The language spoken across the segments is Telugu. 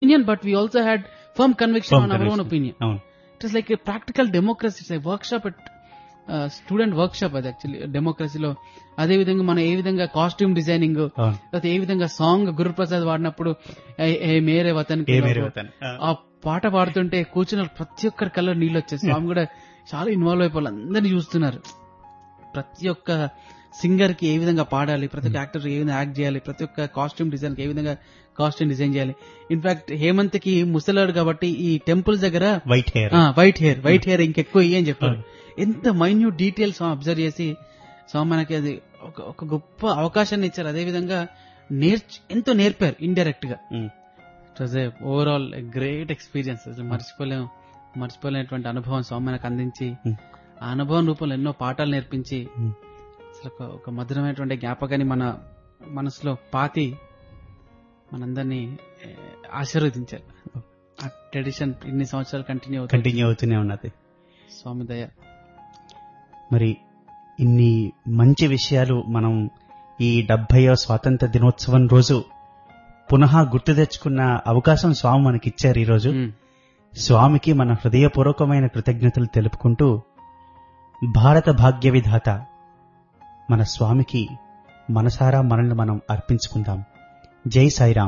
Opinion but we also had firm conviction Firm on our own conviction. Opinion అవును it is like practical democracy it's workshop at student workshop అది యాక్చువల్లీ డెమోక్రసీలో అదే విధంగా మనం ఏ విధంగా కాస్ట్యూమ్ డిజైనింగ్ అవును లేకపోతే ఏ విధంగా సాంగ్ గురుప్రసాద్ వాడినప్పుడు ఏ- ఏ మేరే వతన్ ఏ మేరే వతన్. ఆ. ఆ పాట పాడుతుంటే కూర్చున్న ప్రతి ఒక్కరి కల్లో నీళ్ళు వచ్చాయి స్వామి కూడా చాలా ఇన్వాల్వ్ అయిపోవాలి అందరినీ చూస్తున్నారు ప్రతి ఒక్క సింగర్ కి ఏ విధంగా పాడాలి ప్రతి ఒక్క యాక్టర్ ఏ విధంగా యాక్ట్ చేయాలి ప్రతి ఒక్క కాస్ట్యూమ్ డిజైన్ కి ఏ విధంగా కాస్ట్యూమ్ డిజైన్ చేయాలి ఇన్ఫాక్ట్ హేమంత్ కి ముసలాడు కాబట్టి ఈ టెంపుల్స్ దగ్గర white hair white hair white hair ఇంకెక్కువ ఇయ్యి అని చెప్పారు ఎంత మైన్యూట్ డీటెయిల్స్ అబ్జర్వ్ చేసి సో మనకి అది ఒక ఒక గొప్ప అవకాశాన్ని ఇచ్చారు అదే విధంగా నేర్చు ఎంతో నేర్పారు ఇండైరెక్ట్ గా it was a overall great experience అసలు మర్చిపోలేము మర్చిపోలేనటువంటి అనుభవం స్వామి మనకు అందించి Hmm. ఆ అనుభవం రూపంలో ఎన్నో పాఠాలు నేర్పించి Hmm. అసలు ఒక- ఒక మధురమైనటువంటి జ్ఞాపకాన్ని మన మనసులో పాతి మనందరినీ ఏ, ఆశీర్వదించారు ఆ ట్రెడిషన్ ఇన్ని సంవత్సరాలు కంటిన్యూ అవుతుంది కంటిన్యూ అవుతూనే ఉన్నది స్వామి దయ మరి ఇన్ని మంచి విషయాలు మనం ఈ డెబ్బయో స్వాతంత్ర దినోత్సవం రోజు పునః గుర్తు తెచ్చుకున్న అవకాశం స్వామి మనకిచ్చారు ఈ రోజు Hmm. స్వామికి మన హృదయపూర్వకమైన కృతజ్ఞతలు తెలుపుకుంటూ భారత భాగ్య విధాత మన స్వామికి మనసారా మనల్ని మనం అర్పించుకుందాం జై సాయిరాం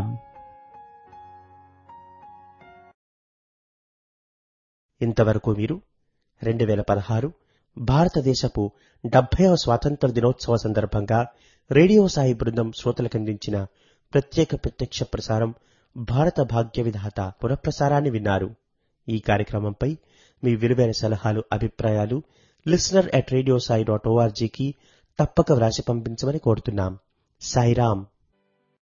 ఇంతవరకు మీరు రెండు వేల పదహారు భారతదేశపు డెబ్బైవ స్వాతంత్ర దినోత్సవ సందర్భంగా రేడియో సాయి బృందం శ్రోతలకందించిన ప్రత్యేక ప్రత్యక్ష ప్రసారం భారత భాగ్య విధాత పునఃప్రసారాన్ని విన్నారు ఈ కార్యక్రమంపై మీ విలువైన సలహాలు అభిప్రాయాలు listener at radio Sai dot ఓఆర్జీకి తప్పక వ్రాసి పంపించమని కోరుతున్నాం సాయిరాం